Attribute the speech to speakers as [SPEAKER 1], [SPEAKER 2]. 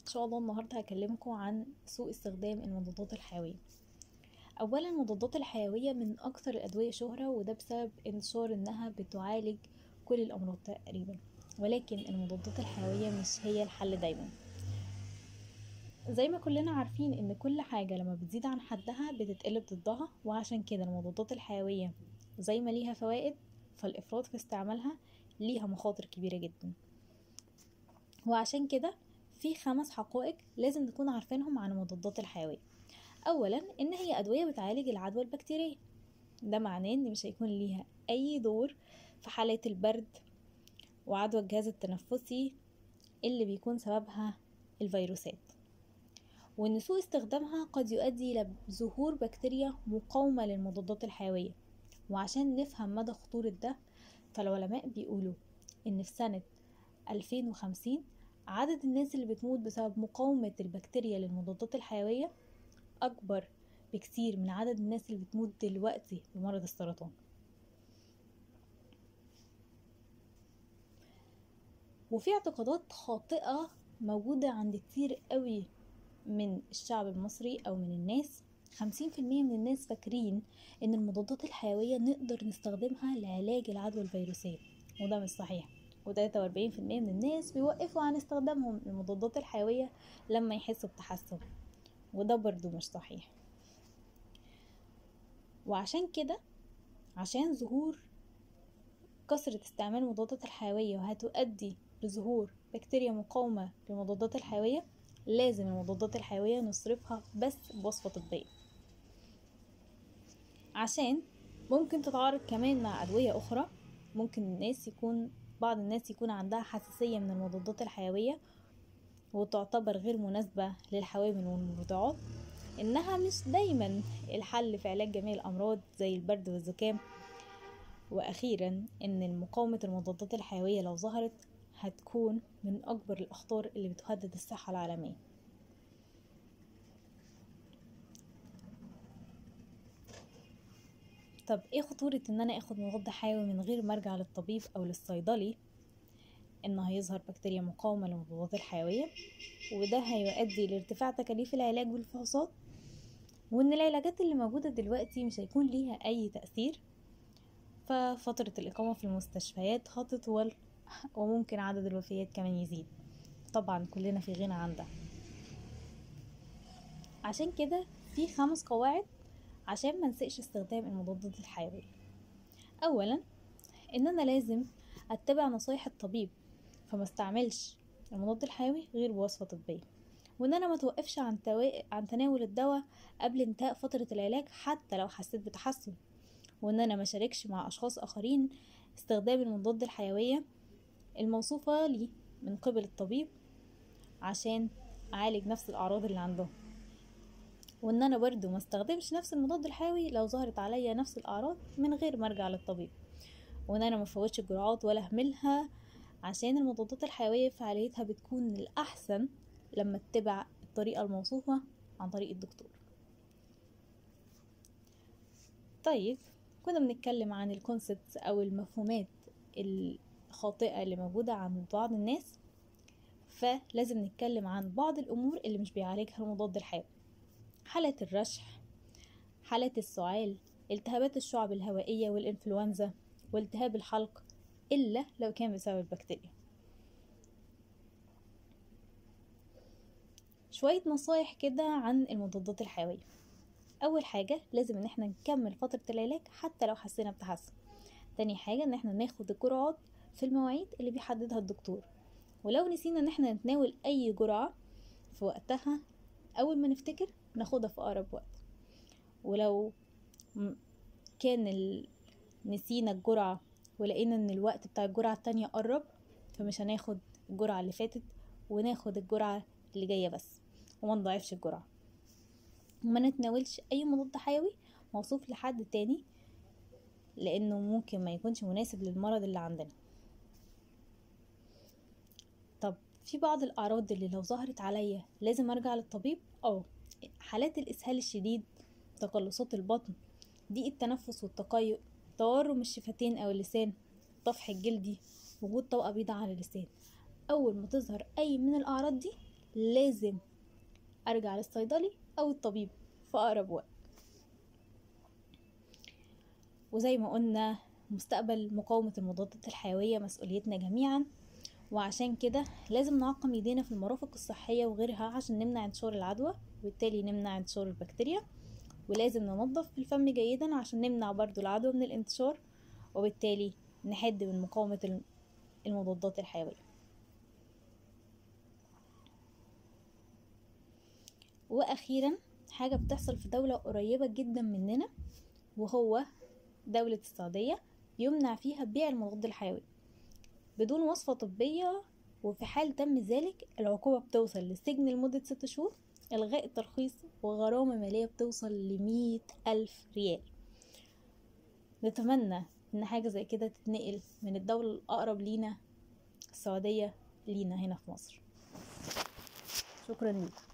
[SPEAKER 1] ان شاء الله النهارده هكلمكم عن سوء استخدام المضادات الحيويه اولا المضادات الحيويه من اكثر الادويه شهره وده بسبب انتشار انها بتعالج كل الامراض تقريبا ولكن المضادات الحيويه مش هي الحل دايما زي ما كلنا عارفين ان كل حاجه لما بتزيد عن حدها بتتقلب ضدها وعشان كده المضادات الحيويه زي ما ليها فوائد فالافراط في استعمالها ليها مخاطر كبيره جدا وعشان كده في خمس حقائق لازم نكون عارفينهم عن المضادات الحيوية أولا إن هي أدوية بتعالج العدوى البكتيرية ده معناه إن مش هيكون ليها أي دور في حالات البرد وعدوى الجهاز التنفسي اللي بيكون سببها الفيروسات وإن سوء استخدامها قد يؤدي إلى ظهور بكتيريا مقاومة للمضادات الحيوية وعشان نفهم مدى خطورة ده فالعلماء بيقولوا إن في سنة 2050 عدد الناس اللي بتموت بسبب مقاومة البكتيريا للمضادات الحيوية أكبر بكثير من عدد الناس اللي بتموت دلوقتي بمرض السرطان وفي اعتقادات خاطئة موجودة عند كتير قوي من الشعب المصري أو من الناس خمسين في المية من الناس فاكرين إن المضادات الحيوية نقدر نستخدمها لعلاج العدوى الفيروسية وده مش صحيح وتلاتة وأربعين في المية من الناس بيوقفوا عن استخدامهم للمضادات الحيوية لما يحسوا بتحسن وده برضو مش صحيح وعشان كده عشان ظهور كثرة استعمال المضادات الحيوية وهتؤدي لظهور بكتيريا مقاومة للمضادات الحيوية لازم المضادات الحيوية نصرفها بس بوصفة طبية عشان ممكن تتعارض كمان مع أدوية أخرى ممكن الناس يكون بعض الناس يكون عندها حساسية من المضادات الحيوية وتعتبر غير مناسبة للحوامل والمرضعات إنها مش دايما الحل في علاج جميع الأمراض زي البرد والزكام وأخيرا إن مقاومة المضادات الحيوية لو ظهرت هتكون من أكبر الأخطار اللي بتهدد الصحة العالمية طب ايه خطورة ان انا اخد مضاد حيوي من غير ما ارجع للطبيب او للصيدلي ان هيظهر بكتيريا مقاومة للمضادات الحيوية وده هيؤدي لارتفاع تكاليف العلاج والفحوصات وان العلاجات اللي موجودة دلوقتي مش هيكون ليها اي تأثير ففترة الإقامة في المستشفيات هتطول وممكن عدد الوفيات كمان يزيد طبعا كلنا في غنى عن ده عشان كده في خمس قواعد عشان ما نسيش استخدام المضادات الحيوية اولا ان انا لازم اتبع نصايح الطبيب فما استعملش المضاد الحيوي غير بوصفة طبية وان انا ما توقفش عن, توا... عن تناول الدواء قبل انتهاء فترة العلاج حتى لو حسيت بتحسن وان انا ما شاركش مع اشخاص اخرين استخدام المضاد الحيوية الموصوفة لي من قبل الطبيب عشان اعالج نفس الاعراض اللي عندهم وان انا برضو ما استخدمش نفس المضاد الحيوي لو ظهرت عليا نفس الاعراض من غير ما ارجع للطبيب وان انا ما فوتش الجرعات ولا اهملها عشان المضادات الحيويه فعاليتها بتكون الاحسن لما اتبع الطريقه الموصوفه عن طريق الدكتور طيب كنا بنتكلم عن الكونسبتس او المفهومات الخاطئه اللي موجوده عند بعض الناس فلازم نتكلم عن بعض الامور اللي مش بيعالجها المضاد الحيوي حالة الرشح حالة السعال التهابات الشعب الهوائية والإنفلونزا والتهاب الحلق إلا لو كان بسبب البكتيريا شوية نصايح كده عن المضادات الحيوية أول حاجة لازم إن احنا نكمل فترة العلاج حتى لو حسينا بتحسن تاني حاجة إن احنا ناخد الجرعات في المواعيد اللي بيحددها الدكتور ولو نسينا إن احنا نتناول أي جرعة في وقتها أول ما نفتكر ناخدها في أقرب وقت ولو كان ال... نسينا الجرعة ولقينا ان الوقت بتاع الجرعة التانية قرب فمش هناخد الجرعة اللي فاتت وناخد الجرعة اللي جاية بس وما نضيعفش الجرعة وما نتناولش اي مضاد حيوي موصوف لحد تاني لانه ممكن ما يكونش مناسب للمرض اللي عندنا طب في بعض الاعراض اللي لو ظهرت عليا لازم ارجع للطبيب اه حالات الاسهال الشديد تقلصات البطن ضيق التنفس والتقيؤ تورم الشفتين او اللسان الطفح الجلدي وجود طبقه بيضاء على اللسان اول ما تظهر اي من الاعراض دي لازم ارجع للصيدلي او الطبيب في اقرب وقت وزي ما قلنا مستقبل مقاومة المضادات الحيوية مسؤوليتنا جميعا وعشان كده لازم نعقم ايدينا في المرافق الصحية وغيرها عشان نمنع انتشار العدوى وبالتالي نمنع انتشار البكتيريا ولازم ننظف الفم جيدا عشان نمنع برضو العدوى من الانتشار وبالتالي نحد من مقاومة المضادات الحيوية وأخيرا حاجة بتحصل في دولة قريبة جدا مننا وهو دولة السعودية يمنع فيها بيع المضاد الحيوي بدون وصفة طبية وفي حال تم ذلك العقوبة بتوصل للسجن لمدة ست شهور إلغاء الترخيص وغرامة مالية بتوصل لمية ألف ريال نتمنى إن حاجة زي كده تتنقل من الدولة الأقرب لينا السعودية لينا هنا في مصر شكرا لكم